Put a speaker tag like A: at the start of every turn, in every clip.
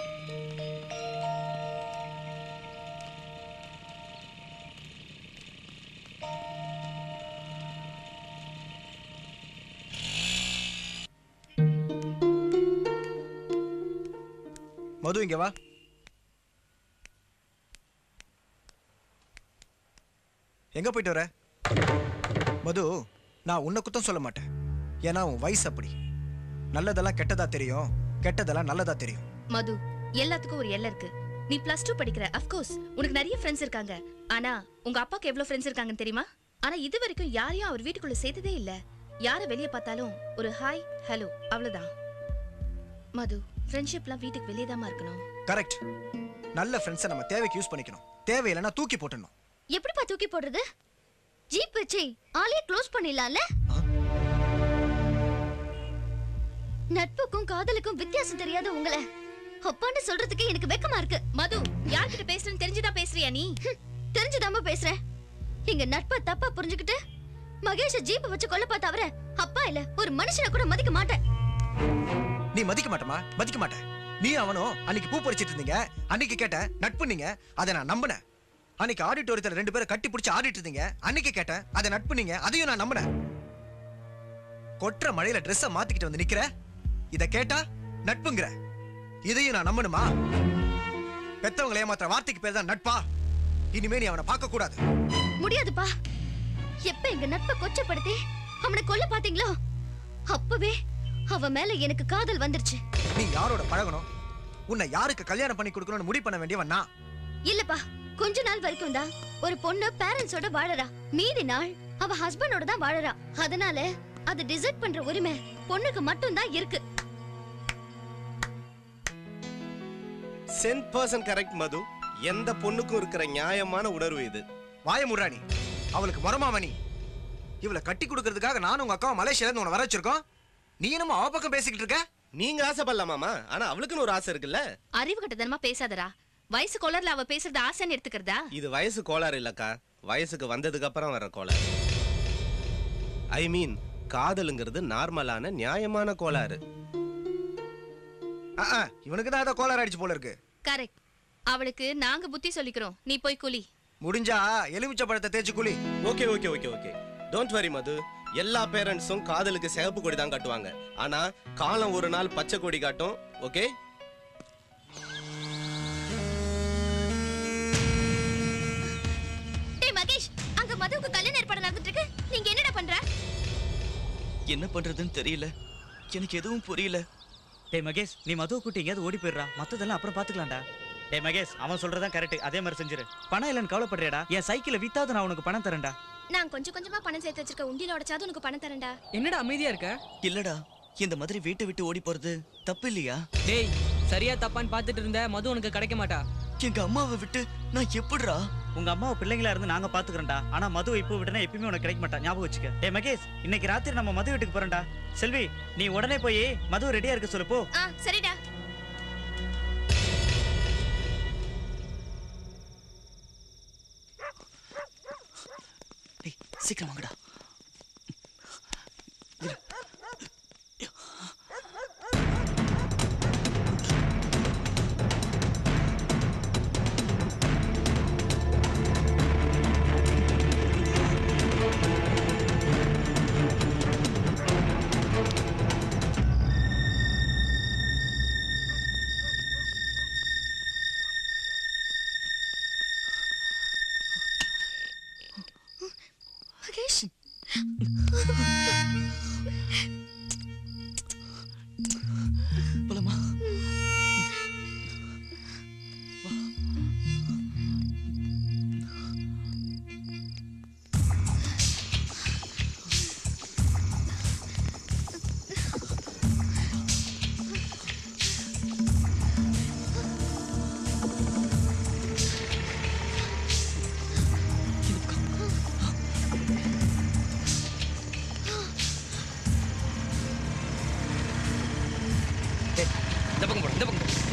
A: மது இங்க வா எங்க போயிட்டு வர மது நான் உன்னை குத்தம் சொல்ல மாட்டேன் ஏன்னா உன் வயசு அப்படி நல்லதெல்லாம் கெட்டதா தெரியும் கெட்டதெல்லாம் நல்லதா தெரியும்
B: மது எல்லாத்துக்கும் ஒரு எல்லை இருக்கு நீ பிளஸ் டூ படிக்கிற அஃப்கோர்ஸ் உனக்கு நிறைய ஃப்ரெண்ட்ஸ் இருக்காங்க ஆனா உங்க அப்பாக்கு எவ்வளவு ஃப்ரெண்ட்ஸ் இருக்காங்கன்னு தெரியுமா ஆனா இது வரைக்கும் யாரையும் அவர் வீட்டுக்குள்ள சேர்த்ததே இல்ல யார வெளிய பார்த்தாலும் ஒரு ஹாய் ஹலோ அவ்வளவுதான் மது ஃப்ரெண்ட்ஷிப்லாம் வீட்டுக்கு வெளியே இருக்கணும்
A: கரெக்ட் நல்ல ஃப்ரெண்ட்ஸை நம்ம தேவைக்கு யூஸ் பண்ணிக்கணும் தேவையில்லைன்னா தூக்கி போட்டுடணும்
C: எப்படிப்பா தூக்கி போடுறது ஜீப் வச்சு ஆளையே க்ளோஸ் பண்ணிடலாம்ல நட்புக்கும் காதலுக்கும் வித்தியாசம் தெரியாத உங்களை அப்பான்னு சொல்றதுக்கு எனக்கு வெக்கமா இருக்கு
B: மது யார்கிட்ட பேசுறேன்னு தெரிஞ்சுதான் பேசுறியா நீ
C: ஹம், தெரிஞ்சுதாம்மா பேசுறேன் எங்க நட்பை தப்பா புரிஞ்சுக்கிட்டு மகேஷ ஜீப் வச்சு கொல்ல பார்த்த அவரை அப்பா இல்ல ஒரு மனுஷனை கூட மதிக்க மாட்டேன்
A: நீ மதிக்க மாட்டமா மதிக்க மாட்டேன் நீ அவனும் அன்னைக்கு பூ பறிச்சிட்டு இருந்தீங்க அன்னைக்கு கேட்டேன் நட்பு நீங்க அதை நான் நம்பினேன் அன்னைக்கு ஆடிட்டோரியத்தில் ரெண்டு பேரும் கட்டி பிடிச்சி ஆடிட்டு இருந்தீங்க அன்னைக்கு கேட்டேன் அதை நட்பு நீங்க அதையும் நான் நம்பினேன் கொட்டுற மழையில ட்ரெஸ்ஸை மாத்திக்கிட்டு வந்து நிக்கிற இத கேட்டா நட்புங்கிற இதையும் நான் நம்பணுமா பெத்தவங்களை ஏமாத்துற வார்த்தைக்கு பேர் தான் நட்பா இனிமே நீ அவனை பார்க்க கூடாது
C: முடியாதுப்பா எப்ப எங்க நட்பை கொச்சப்படுத்தி அவனை கொல்ல பாத்தீங்களோ அப்பவே அவ மேல எனக்கு காதல் வந்துருச்சு
A: நீ யாரோட பழகணும் உன்னை யாருக்கு கல்யாணம் பண்ணி கொடுக்கணும்னு முடிவு பண்ண வேண்டியவன் நான்
C: இல்லப்பா கொஞ்ச நாள் வரைக்கும் தான் ஒரு பொண்ணு பேரண்ட்ஸோட வாழறா மீதி நாள் அவ ஹஸ்பண்டோட தான் வாழறா அதனால அதை டிசைட் பண்ற உரிமை பொண்ணுக்கு மட்டும் தான் இருக்கு
D: சென்ட் பர்சன்ட் கரெக்ட் மது எந்த பொண்ணுக்கும் இருக்கிற நியாயமான உணர்வு இது
A: வாய முறானி அவளுக்கு மரமாமணி இவளை கட்டி கொடுக்கறதுக்காக நானும் உங்க அக்காவும் மலேசியால இருந்து உன்னை வர வச்சிருக்கோம் நீ என்னமோ அவ பக்கம் பேசிக்கிட்டு இருக்க
D: நீங்க ஆசைப்படலாமாமா ஆனா அவளுக்குன்னு ஒரு ஆசை இருக்குல்ல
B: அறிவு கட்டதனமா பேசாதடா வயசு கொலர்ல அவ பேசுறது ஆசைன்னு எடுத்துக்கிறதா
D: இது வயசு கோளாறு இல்லக்கா வயசுக்கு வந்ததுக்கு அப்புறம் வர கோளாறு ஐ மீன் காதலுங்கிறது நார்மலான நியாயமான கோளாறு
A: ஆ, ஆ, இவனுக்கு தான் ஏதோ கோளாறு அடிச்சு போல இருக்கு
B: கரெக்ட் அவளுக்கு நாங்க புத்தி சொல்லிக்கிறோம் நீ போய் குலி
A: முடிஞ்சா எலுமிச்சை பழத்தை தேய்ச்சு குளி
D: okay okay okay okay don't worry Madhu எல்லா பேரண்ட்ஸும் காதலுக்கு சிவப்பு கொடி தான் காட்டுவாங்க ஆனா காலம் ஒரு நாள் பச்சை கொடி காட்டும் ஓகே
C: டேய் மகேஷ் அங்க மதுவுக்கு கல்யாணம் ஏற்பாடு நடந்துட்டு இருக்கு நீங்க என்னடா பண்ற
E: என்ன பண்றதுன்னு தெரியல எனக்கு எதுவும் புரியல
F: டேய் மகேஷ் நீ மதுவை கூட்டி எங்கேயாவது ஓடி போயிடுறா மத்ததெல்லாம் அப்புறம் பாத்துக்கலாம்டா டேய் மகேஷ் அவன் சொல்றதான் கரெக்ட் அதே மாதிரி செஞ்சிரு பணம் இல்லைன்னு கவலைப்படுறியாடா என் சைக்கிளை வித்தாவது நான் உனக்கு பணம் தரேன்டா
B: நான் கொஞ்சம் கொஞ்சமா பணம் சேர்த்து வச்சிருக்க உண்டியில உடைச்சாது உனக்கு பணம் தரேன்டா
G: என்னடா அமைதியா இருக்க
E: இல்லடா இந்த மாதிரி வீட்டை விட்டு ஓடி போறது தப்பு இல்லையா
G: டேய் சரியா தப்பான்னு பார்த்துட்டு இருந்த மது உனக்கு கிடைக்க மாட்டா
E: எங்க அம்மாவை விட்டு நான் எப்படிடா
F: உங்க அம்மாவை பிள்ளைங்களா இருந்து நாங்க பாத்துக்கிறோம்டா ஆனா மது இப்போ விட்டனா எப்பயுமே உனக்கு கிடைக்க மாட்டா ஞாபகம் வச்சுக்க டேய் மகேஷ் இன்னைக்கு ராத்திரி நம்ம மது வீட்டுக்கு போறோம்டா செல்வி நீ உடனே போய் மது ரெடியா இருக்க சொல்லு போ
B: ஆ சரிடா
E: டேய் சீக்கிரம் வாங்கடா
C: மகேஷ்
E: போலாமா
G: இந்த பக்கம் போடு இந்த பக்கம் போடு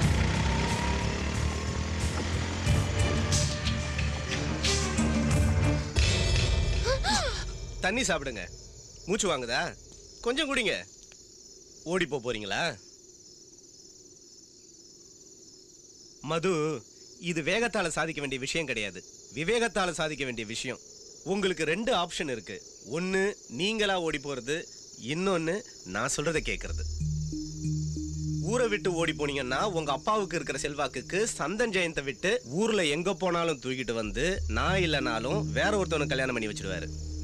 D: தண்ணி சாப்பிடுங்க மூச்சு வாங்குதா கொஞ்சம் குடிங்க ஓடி போப் போறீங்களா மது இது வேகத்தால சாதிக்க வேண்டிய விஷயம் கிடையாது விவேகத்தால சாதிக்க வேண்டிய விஷயம் உங்களுக்கு ரெண்டு ஆப்ஷன் இருக்கு ஒன்னு நீங்களா ஓடி போறது இன்னொன்னு நான் சொல்றதை கேட்கறது ஊரை விட்டு ஓடி போனீங்கன்னா உங்க அப்பாவுக்கு இருக்கிற செல்வாக்குக்கு சந்தன் ஜெயந்தை விட்டு ஊர்ல எங்க போனாலும் தூக்கிட்டு வந்து நான் இல்லைனாலும் வேற ஒருத்தவனுக்கு கல்யாணம் பண்ணி வச்சிடுவாரு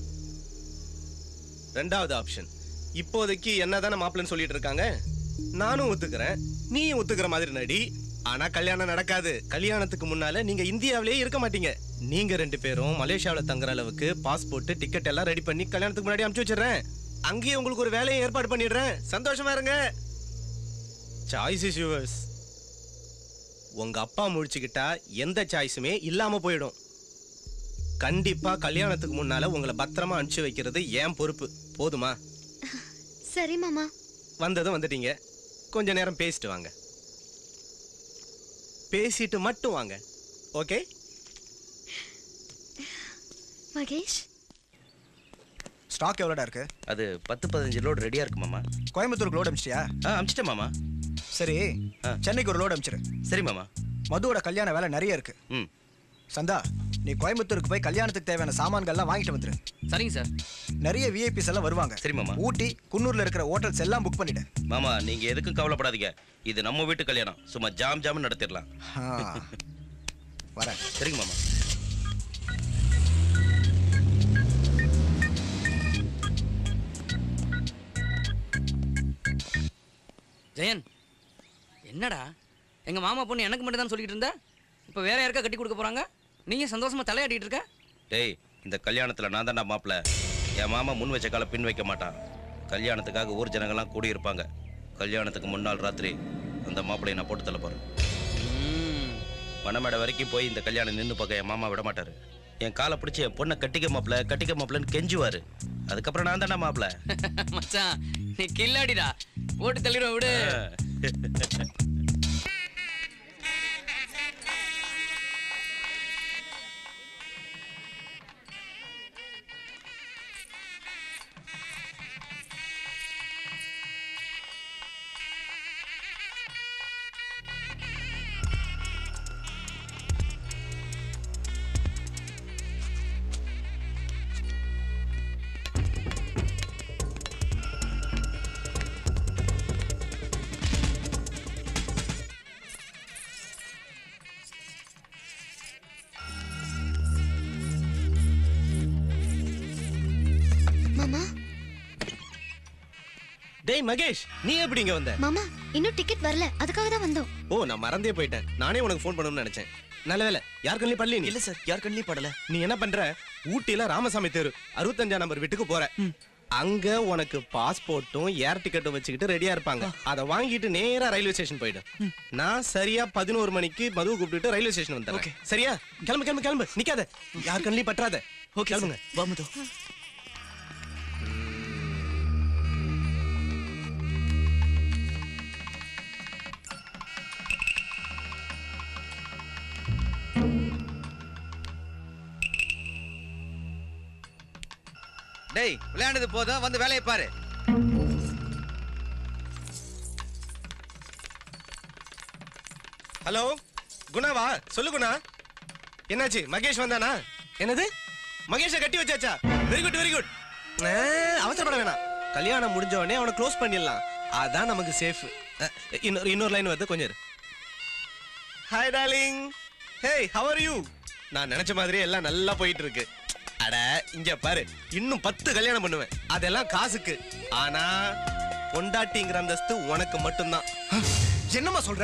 D: ரெண்டாவது ஆப்ஷன் இப்போதைக்கு என்னதானே மாப்பிள்ளைன்னு சொல்லிட்டு இருக்காங்க நானும் ஒத்துக்கிறேன் நீயும் ஒத்துக்கிற மாதிரி நடி ஆனா கல்யாணம் நடக்காது கல்யாணத்துக்கு முன்னால நீங்க இந்தியாவிலேயே இருக்க மாட்டீங்க நீங்க ரெண்டு பேரும் மலேசியாவுல தங்குற அளவுக்கு பாஸ்போர்ட் டிக்கெட் எல்லாம் ரெடி பண்ணி கல்யாணத்துக்கு முன்னாடி அனுப்பிச்சு வச்சிடுறேன் அங்கேயே உங்களுக்கு ஒரு வேலையை ஏற்பாடு பண்ணிடுறேன் சந்தோஷமா இருங்க சாய்ஸ் இஸ் யுவர்ஸ் உங்க அப்பா முடிச்சுக்கிட்டா எந்த சாய்ஸுமே இல்லாம போயிடும் கண்டிப்பா கல்யாணத்துக்கு முன்னால உங்களை பத்திரமா அனுப்பிச்சு வைக்கிறது ஏன் பொறுப்பு போதுமா
C: சரி மாமா
D: வந்ததும் வந்துட்டீங்க கொஞ்ச நேரம் பேசிட்டு வாங்க பேசிட்டு மட்டும் வாங்க ஓகே
C: மகேஷ்
A: ஸ்டாக் எவ்வளோடா இருக்கு
H: அது பத்து பதினஞ்சு லோடு ரெடியா இருக்கு மாமா
A: கோயம்புத்தூருக்கு லோடு அமிச்சிட்டியா
H: ஆ அமிச்சிட்டேன் மாமா
A: சரி
H: ஆ.
A: சென்னைக்கு ஒரு லோடு அமிச்சிரு
H: சரி மாமா
A: மதுவோட கல்யாண வேலை நிறைய இருக்கு
H: ம்
A: சந்தா நீ கோயம்புத்தூருக்கு போய் கல்யாணத்துக்கு தேவையான சாமான்கள்லாம் வாங்கிட்டு வந்துரு
G: சரிங்க சார்
A: நிறைய விஐபிஸ் எல்லாம் வருவாங்க
H: சரி மாமா.
A: ஊட்டி குன்னூர்ல இருக்கிற ஹோட்டல்ஸ் எல்லாம் புக் பண்ணிடு
H: மாமா நீங்க எதுக்கும் கவலைப்படாதீங்க இது நம்ம வீட்டு கல்யாணம் சும்மா ஜாம் ஜாம் நடத்திடலாம்
A: ஆ. வரேன்
H: சரிங்க மாமா
G: ஜெயன் என்னடா எங்க மாமா பொண்ணு எனக்கு மட்டும் தான் சொல்லிட்டு இருந்த இப்போ வேற யாருக்கா கட்டி கொடுக்க போறாங்க நீங்க சந்தோஷமா தலையாட்டிட்டு இருக்க
H: டேய் இந்த கல்யாணத்துல நான் தான்டா மாப்பிள என் மாமா முன் வச்ச கால பின் வைக்க மாட்டான் கல்யாணத்துக்காக ஊர் ஜனங்கள்லாம் கூடி இருப்பாங்க கல்யாணத்துக்கு முன்னாள் ராத்திரி அந்த மாப்பிளையை நான் போட்டு தள்ள போறேன் மணமேடை வரைக்கும் போய் இந்த கல்யாணம் நின்று பார்க்க என் மாமா விட மாட்டாரு என் காலை பிடிச்சி என் பொண்ணை கட்டிக்க மாப்பிள கட்டிக்க மாப்பிளன்னு கெஞ்சுவாரு அதுக்கப்புறம் நான் தானே மாப்பிள
G: மச்சான் நீ கில்லாடிடா போட்டு தள்ளிடுவோம் விடு
C: மாமா
D: டேய் மகேஷ் நீ எப்படி இங்க வந்த
C: மாமா இன்னும் டிக்கெட் வரல அதுக்காக தான் வந்தோம்
D: ஓ நான் மறந்தே போயிட்டேன் நானே உனக்கு ஃபோன் பண்ணணும்னு நினைச்சேன் நல்ல வேலை யார் கண்ணிலையும் படல நீ
E: இல்ல சார் யார் கண்ணிலையும் படல
D: நீ என்ன பண்ற ஊட்டில ராமசாமி தெரு அறுபத்தஞ்சாம் நம்பர் வீட்டுக்கு போற அங்க உனக்கு பாஸ்போர்ட்டும் ஏர் டிக்கெட்டும் வச்சுக்கிட்டு ரெடியா இருப்பாங்க அதை வாங்கிட்டு நேரா ரயில்வே ஸ்டேஷன் போயிடு நான் சரியா பதினோரு மணிக்கு மதுவை கூப்பிட்டுட்டு ரயில்வே ஸ்டேஷன் வந்துடுறேன் சரியா கிளம்பு கிளம்பு கிளம்பு நிக்காத யார் கண்ணிலையும் பற்றாத
E: ஓகே
D: கிளம்புங்க
E: வா மது
I: டேய் விளையாண்டது போதும் வந்து வேலையை பாரு
D: ஹலோ குணாவா சொல்லு குணா என்னாச்சு மகேஷ் வந்தானா என்னது மகேஷை கட்டி வச்சாச்சா வெரி குட் வெரி குட் அவசரப்பட வேணாம் கல்யாணம் முடிஞ்ச உடனே அவனை க்ளோஸ் பண்ணிடலாம் அதான் நமக்கு சேஃப் இன்னொரு இன்னொரு லைன் வருது கொஞ்சம் hi darling hey how are you நான் நினைச்ச மாதிரி எல்லாம் நல்லா போயிட்டு இருக்கு அட இங்க பாரு இன்னும் பத்து கல்யாணம் பண்ணுவேன் அதெல்லாம் காசுக்கு ஆனா பொண்டாட்டிங்கிற அந்தஸ்து உனக்கு மட்டும்தான்
A: என்னம்மா சொல்ற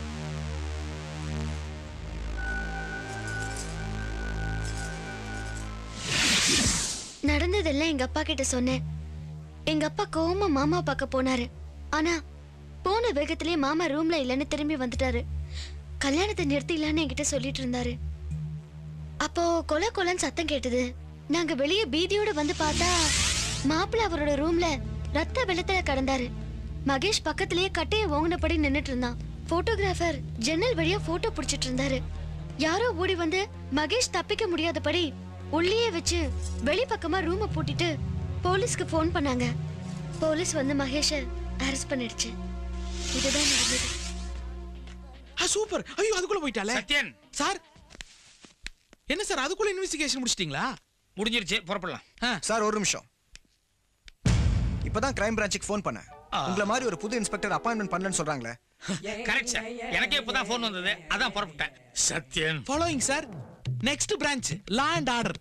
C: நடந்ததெல்லாம் எங்க அப்பா கிட்ட சொன்னேன் எங்க அப்பா கோவமா மாமா பார்க்க போனாரு ஆனா போன வேகத்திலேயே மாமா ரூம்ல இல்லைன்னு திரும்பி வந்துட்டாரு கல்யாணத்தை நிறுத்திடலான்னு என்கிட்ட சொல்லிட்டு இருந்தாரு அப்போ கொலை கொலைன்னு சத்தம் கேட்டது நாங்க வெளியே பீதியோட வந்து பார்த்தா மாப்பிள்ளை அவரோட ரூம்ல ரத்த வெள்ளத்துல கடந்தாரு மகேஷ் பக்கத்திலேயே கட்டைய ஓங்கினபடி நின்னுட்டு இருந்தான் போட்டோகிராஃபர் ஜன்னல் வழியா போட்டோ புடிச்சிட்டு இருந்தாரு யாரோ ஓடி வந்து மகேஷ் தப்பிக்க முடியாதபடி உள்ளேயே வச்சு வெளிப்பக்கமா ரூம பூட்டிட்டு போலீஸ்க்கு ஃபோன் பண்ணாங்க போலீஸ் வந்து மகேஷ அரெஸ்ட் பண்ணிடுச்சு இதுதான் நடந்தது
J: சூப்பர் ஐயோ அதுக்குள்ள போயிட்டாலே
K: சத்யன்
J: சார் என்ன சார் அதுக்குள்ள இன்வெஸ்டிகேஷன் முடிச்சிட்டீங்களா
K: முடிஞ்சிருச்சு புறப்படலாம்
A: சார் ஒரு நிமிஷம் இப்பதான் கிரைம் பிரான்ச்சுக்கு ஃபோன் பண்ணேன் உங்களை மாதிரி ஒரு புது இன்ஸ்பெக்டர் அப்பாயின்மெண்ட் பண்ணலன்னு சொல்றாங்களே
K: கரெக்ட் சார் எனக்கே இப்பதான் ஃபோன் வந்தது அதான் புறப்பட்டேன் Sathyan
J: following sir next branch law and order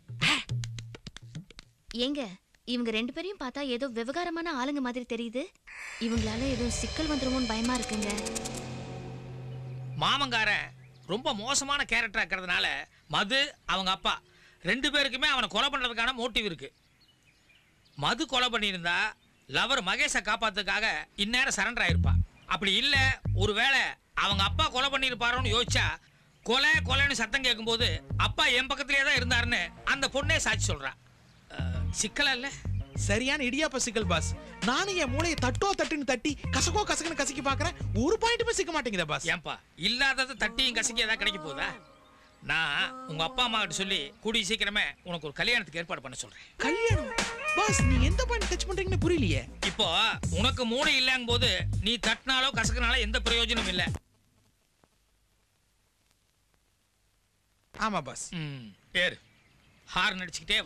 B: ஏங்க இவங்க ரெண்டு பேரையும் பார்த்தா ஏதோ விவகாரமான ஆளுங்க மாதிரி தெரியுது இவங்களால ஏதோ சிக்கல் வந்துருமோன்னு பயமா இருக்குங்க
K: மாமங்காரன் ரொம்ப மோசமான கேரக்டரா இருக்கிறதுனால மது அவங்க அப்பா ரெண்டு பேருக்குமே அவனை கொலை பண்றதுக்கான மோட்டிவ் இருக்கு மது கொலை பண்ணியிருந்தா லவர் மகேஷை காப்பாத்துக்காக இந்நேரம் சரண்டர் ஆயிருப்பா அப்படி இல்லை ஒருவேளை அவங்க அப்பா கொலை பண்ணியிருப்பாரோன்னு யோசிச்சா கொலை கொலைன்னு சத்தம் கேட்கும்போது அப்பா என் பக்கத்திலே தான் இருந்தாருன்னு அந்த பொண்ணே சாட்சி சொல்றா அஹ், சிக்கலா இல்ல
J: சரியான இடியாப்ப சிக்கல் பாஸ் நானும் என் மூளையை தட்டோ தட்டுன்னு தட்டி கசக்கோ கசக்குன்னு கசக்கி பாக்குறேன் ஒரு பாயிண்ட்டுமே சிக்க மாட்டேங்குதா பாஸ்
K: ஏன்பா இல்லாததை தட்டியும் கசக்கி ஏதாவது கிடைக்க போகுதா நான் உங்க அப்பா அம்மா கிட்ட சொல்லி கூடிய சீக்கிரமே உனக்கு ஒரு கல்யாணத்துக்கு ஏற்பாடு பண்ண சொல்றேன்
J: கல்யாணம் பாஸ் நீ எந்த பாயிண்ட் டச் பண்றீங்கன்னு புரியலையே
K: இப்போ உனக்கு மூளை இல்லைங்கும் போது நீ தட்டினாலோ கசக்குனாலோ எந்த பிரயோஜனமும் இல்லை
J: ஆமா பாஸ்
K: ம் ஏறு ஹார்ன் அடிச்சுக்கிட்டே